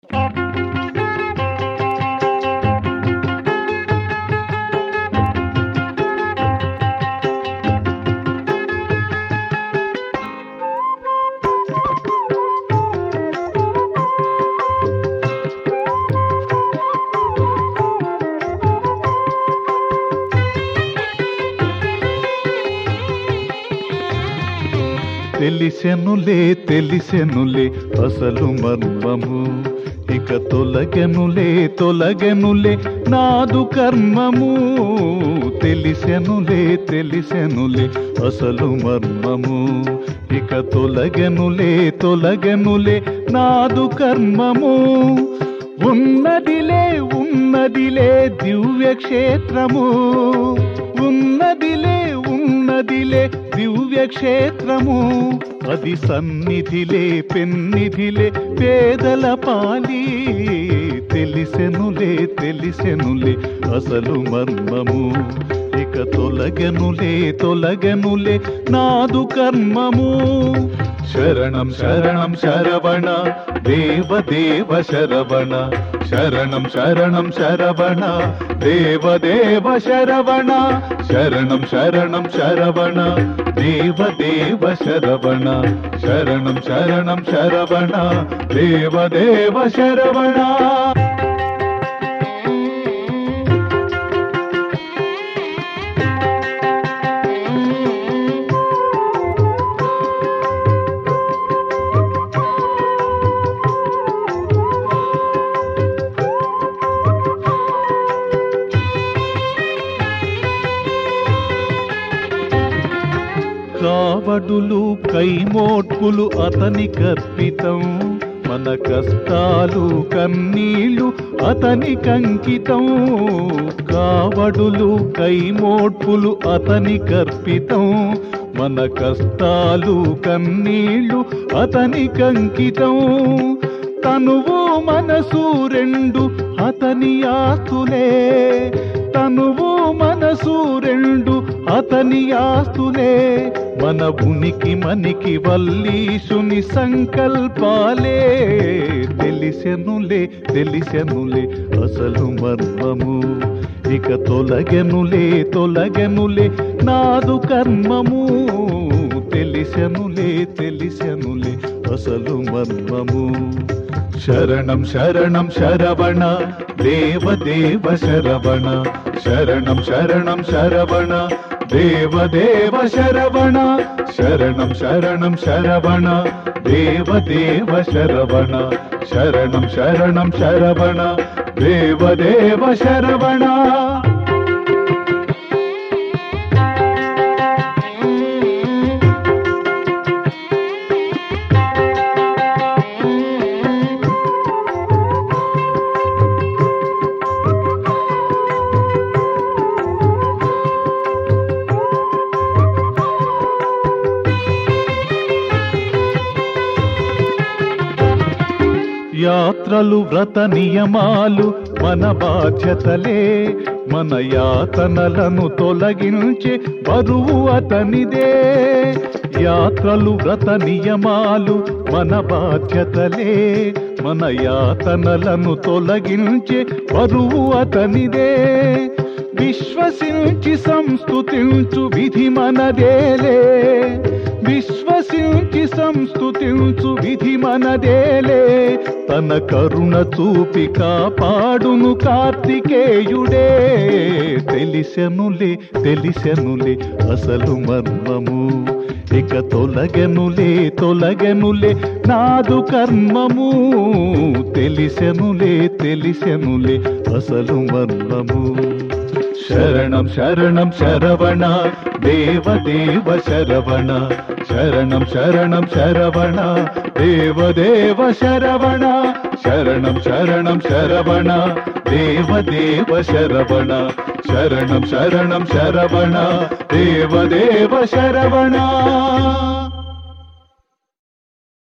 తెలిసెనులే తెలిసెనులే అసలు మర్మము ఇక తొలగెనులే తొలగెనులే నాదు కర్మము తెలిసెనులే తెలిసెనులే అసలు మర్మము ఇక తొలగెనులే తొలగెనులే నాదు కర్మము ఉన్నదిలే ఉన్నదిలే దివ్య క్షేత్రము ఉన్నదిలే ఉన్నదిలే దివ్య క్షేత్రము అది సన్నిధిలే పెన్నిధిలే పేదల పాలి తెలిసెనులే తెలిసెనులే అసలు మర్మము ఇక తొలగెనులే తొలగెనులే నాదు కర్మము శరణం శరణం శరవణ దేవ దేవ శరవణ శరణం శరణం శరవణ దేవ దేవ శరవణ శరణం శరణం శరవణ దేవ దేవ శరవణ శరణం శరణం శరవణ దేవ దేవ శరవణ కావడులు కైమోట్పులు అతని కర్పితం మన కష్టాలు కన్నీళ్ళు అతని కంకితం కావడులు కైమోట్పులు అతని కర్పితం మన కష్టాలు కన్నీళ్ళు అతని కంకితం తనువు మనసు రెండు అతని ఆస్తులే తనువు మనసు రెండు అతని ఆస్తులే మన ఉనికి మనికి వల్లీషుని సంకల్పాలే తెలిసెనులే తెలిసెనులే అసలు మర్మము ఇక తొలగెనులే తొలగెనులే నాదు కర్మము తెలిసెనులే తెలిసెనులే అసలు మర్మము శరణం శరణం శరవణ దేవ దేవ శరవణ శరణం శరణం శరవణ దేవ దేవ శరవణ శరణం శరణం శరవణ దేవ దేవ శరవణ శరణం శరణం శరవణ దేవ దేవ శరవణ యాత్రలు వ్రత నియమాలు మన బాధ్యతలే మన యాతనలను తొలగించే బరువు అతనిదే యాత్రలు వ్రత నియమాలు మన బాధ్యతలే మన యాతనలను తొలగించే బరువు అతనిదే విశ్వసించి సంస్థుతించు విధి మనదేలే విశ్వసించి సంస్థుతించు విధి మనదేలే తన కరుణ చూపి కాపాడును కార్తికేయుడే తెలిసెనులే తెలిసెనులే అసలు మర్మము ఇక తొలగెనులే తొలగెనులే నాదు కర్మము తెలిసెనులే తెలిసెనులే అసలు మర్మము శరణం శరణం శరవణ దేవ దేవ శరవణ శరణం శరణం శరవణ దేవ దేవ శరవణ శరణం శరణం శరవణ దేవ దేవ శరవణ శరణం శరణం శరవణ దేవ దేవ శరవణ